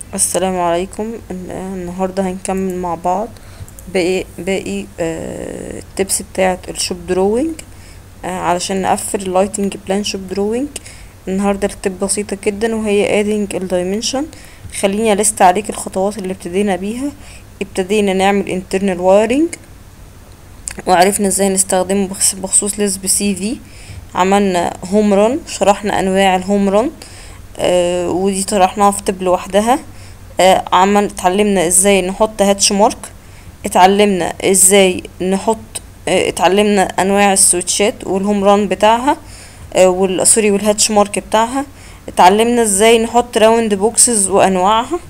السلام عليكم ال- النهاردة هنكمل مع بعض باقي باقي آه، التبس بتاعة الشوب دروينج آه، علشان نقفل اللايتنج بلان شوب دروينج النهاردة التب بسيطة جدا وهي adding الدايمنشن خليني لست عليك الخطوات اللي ابتدينا بيها ابتدينا نعمل internal wiring وعرفنا ازاي نستخدمه بخص- بخصوص لسب سي في عملنا هوم رun شرحنا انواع الهوم رun آه ودي طرحناها في تب لوحدها آه عمل اتعلمنا ازاي نحط هاتش مارك اتعلمنا ازاي نحط آه اتعلمنا انواع السويتشات والهوم ران بتاعها آه وال سوري والهاتش مارك بتاعها اتعلمنا ازاي نحط راوند بوكسز وانواعها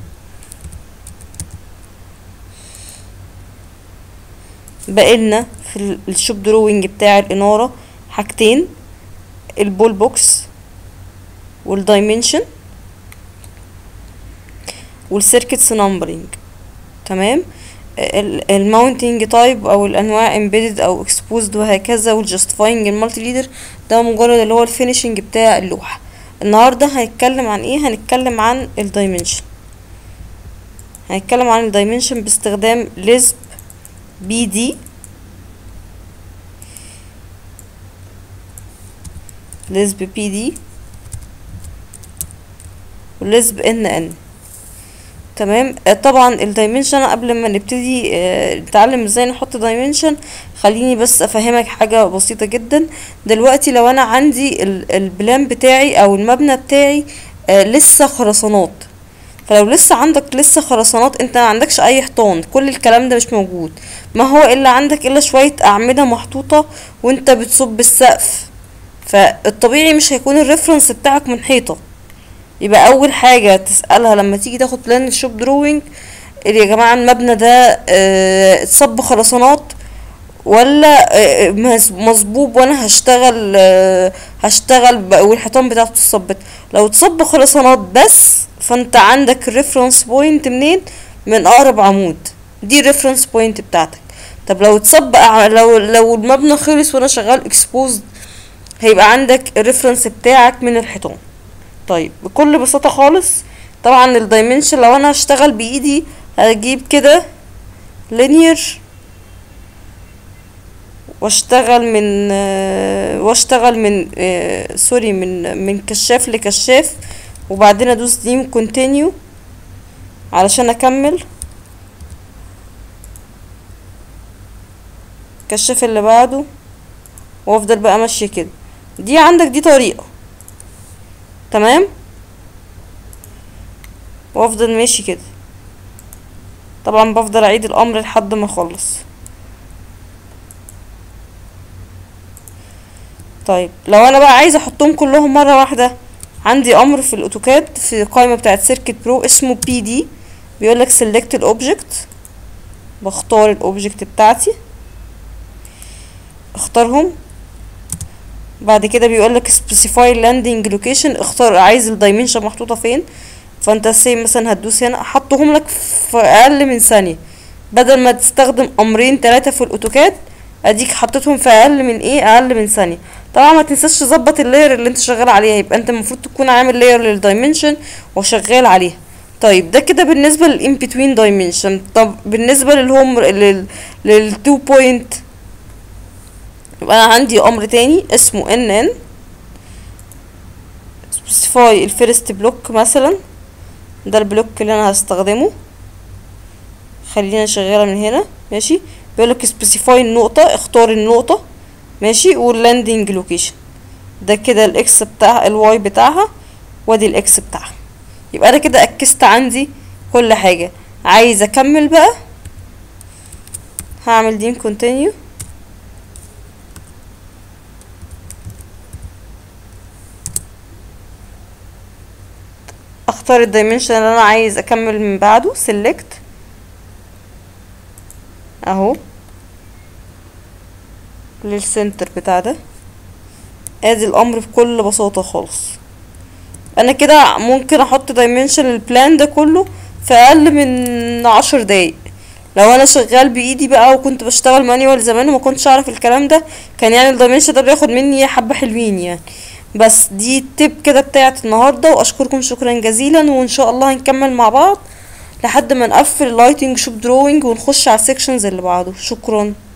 بقينا في ال- الشوب دروينج بتاع الانارة حاجتين البول بوكس والدايمنشن والسيركتس نمبرنج تمام الماونتنج تايب او الانواع امبيدد او اكسبوزد وهكذا والجاستيفاينج المالتي ليدر ده مجرد اللي هو الفينيشنج بتاع اللوحه النهارده هنتكلم عن ايه هنتكلم عن الدايمنشن هنتكلم عن الدايمنشن باستخدام ليزب بي دي ليزب بي دي وليزب ان ان تمام آه، طبعا الدايمنشن قبل ما نبتدي آه، نتعلم ازاي نحط دايمنشن خليني بس افهمك حاجة بسيطة جدا دلوقتي لو انا عندي ال- البلان بتاعي او المبنى بتاعي آه، لسه خرسانات فلو لسه عندك لسه خرسانات انت ما عندكش اي حيطان كل الكلام ده مش موجود ما هو الا عندك الا شوية اعمدة محطوطة وانت بتصب السقف فالطبيعي مش هيكون الريفرنس بتاعك من حيطة يبقى اول حاجه تسالها لما تيجي تاخد بلان الشوب دروينج يا جماعه المبنى ده اه اتصب خرسانات ولا آه، مز- مصبوب وانا هشتغل آه، هشتغل ب- والحيطان بتاعته اتصبت لو اتصب خرسانات بس فانت عندك الريفرنس بوينت منين من اقرب عمود دي الريفرنس بوينت بتاعتك طب لو اتصب أع- لو لو المبنى خلص وانا شغال اكسبوزد هيبقى عندك الريفرنس بتاعك من الحيطان طيب بكل بساطة خالص طبعا الدايمنشن لو انا هشتغل بايدي هجيب كده لينير واشتغل من آه، واشتغل من آه، سوري من من كشاف لكشاف وبعدين ادوس ديم كونتينيو علشان اكمل الكشاف اللي بعده وافضل بقى ماشية كده دي عندك دي طريقة تمام وافضل ماشي كده طبعا بفضل اعيد الامر لحد ما اخلص طيب لو انا بقى عايزه احطهم كلهم مره واحده عندي امر في الاوتوكاد في القائمه بتاعه سيركت برو اسمه بي دي بيقول لك سيلكت الاوبجكت بختار الاوبجكت بتاعتي اختارهم بعد كده بيقول لك specify landing location اختار عايز الدايمنشن محطوطه فين فانت سي مثلا هتدوس هنا حطهم لك في اقل من ثانيه بدل ما تستخدم امرين ثلاثه في الاوتوكاد اديك حطيتهم في اقل من ايه اقل من ثانيه طبعا ما تنساش تظبط اللاير اللي انت شغال عليها يبقى انت المفروض تكون عامل لاير للدايمنشن وشغال عليها طيب ده كده بالنسبه للان بتوين دايمنشن طب بالنسبه للهوم لل للتو بوينت يبقى انا عندي امر تاني اسمه ان ان specify الفيرست بلوك مثلا ده البلوك اللي انا هستخدمه خلينا شغاله من هنا ماشي بيقولك specify النقطه اختار النقطه ماشي واللاندنج لوكيشن ده كده الاكس بتاع الواي بتاعها وادي الاكس بتاعها يبقى انا كده اكست عندي كل حاجه عايز اكمل بقى هعمل دين كونتينيو اختار الدايمنشن اللي انا عايز اكمل من بعده سيلكت اهو للسنتر بتاع ده ادي الامر بكل بساطة خالص انا كده ممكن احط دايمنشن البلان ده كله في اقل من عشر دقايق لو انا شغال بايدي بقى وكنت بشتغل مانيوال زمان وما كنتش اعرف الكلام ده كان يعني الدايمنشن ده بياخد مني حبة حلوين يعني بس دي التip كده بتاعت النهاردة واشكركم شكرا جزيلا وان شاء الله هنكمل مع بعض لحد ما نقفل اللايتنج شوب دروينج ونخش على السكشنز اللي بعده شكرا